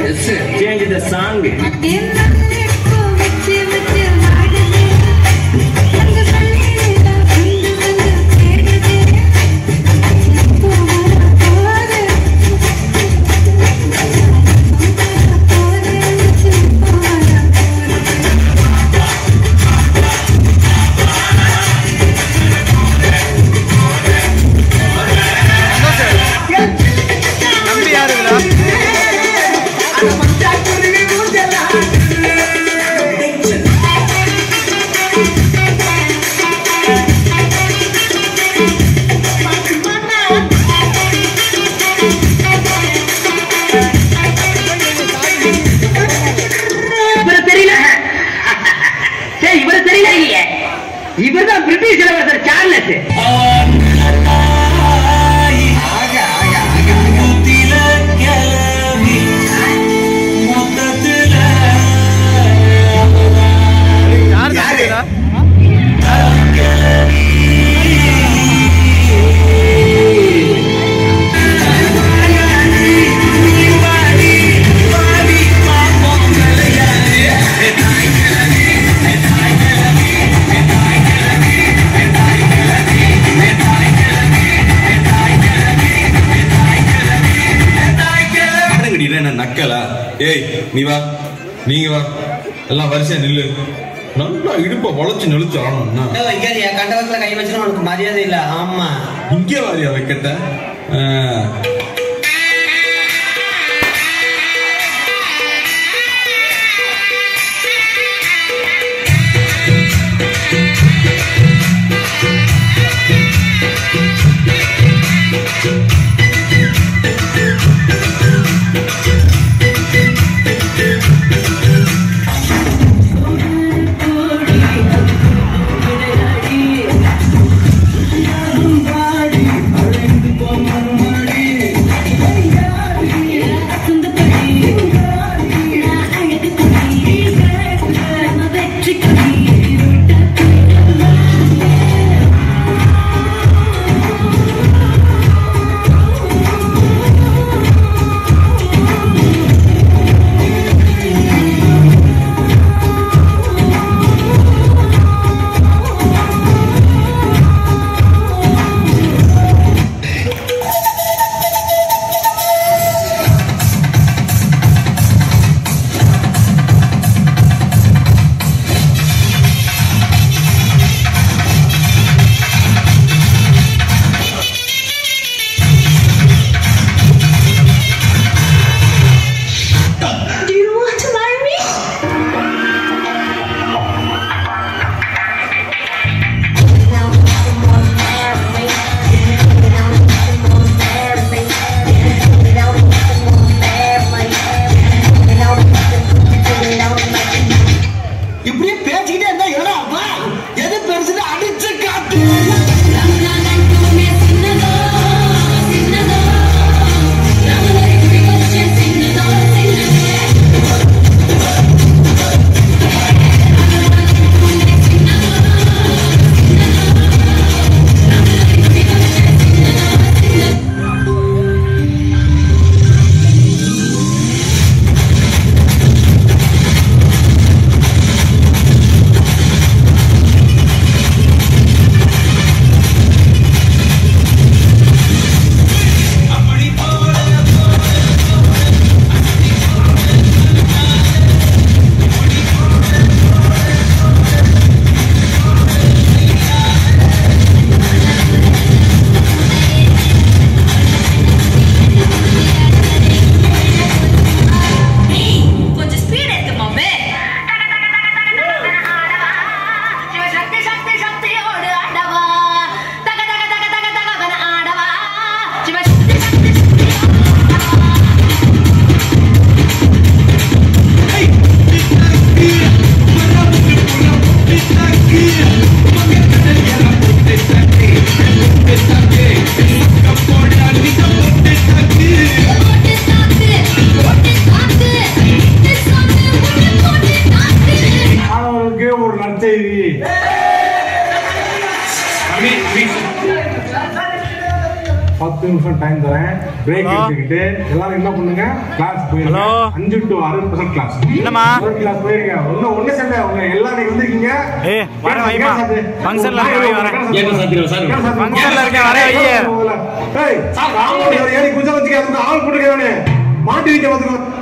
Change the song நம்பி யாருங்களா இவரு தெரியல சரி இவரு தெரியல இல்லையே இவர்தான் பிரிட்டிஷ் இளவரசர் சார்லஸ் யார் நம்பிங்களா ஆடங்கடினா என்ன நக்கலா ஏய் நீ வா நீங்க வா எல்லாம் வரிசையா நில்லு நல்லா இடுப்ப வளைச்சு நெளிச்சு ஆடணும்னா வைக்காதியா கண்டவத்துல கை வச்சுனா உனக்கு மரியாதை இல்ல ஆமா இங்கே வாரியா வைக்கட்ட ஆ. Do you want to marry me? இப்படியே பேசிக்கிட்டே இருந்தா என்னடா அப்பா எது பெருசுன்னு அடிச்சு காட்டு கொஞ்சம் ஸ்பீட் எடுத்து மாமே சக்தி சக்தி சக்தியோடு ஆடவா தக தக தக தக தகவன ஆடவா சிவ சக்தி சக்தி போட்டு தாக்கு போட்டு தாக்கு திஸ் சாங் போட்டு போட்டு தாக்கு அவனுக்கு ஒரு நற்செய்தி பத்து நிமிஷம் டைம் தரேன் பிரேக் Hello? எடுத்துக்கிட்டு எல்லாரும் என்ன பண்ணுங்க கிளாஸ் போயிருங்க Hello? அஞ்சு டு ஆறு பர்சன்ட் கிளாஸ் என்னம்மா? கிளாஸ் போயிருங்க ஒன்னும் ஒண்ணு சண்டை உங்க எல்லாம் நீங்க வந்திருக்கீங்க ஏய், வரேன், வைம்மா. Functionல இருக்கேன், வை, வரேன். Functionல இருக்கேன், வரேன், வை. ஏய், சார், ராமோடி ஒரு ஏறி குஞ்சம் வச்சுக்க, அதுக்கு ஆள் போட்டுக்க நானு. மாட்டி வைக்க பாத்துக்கோ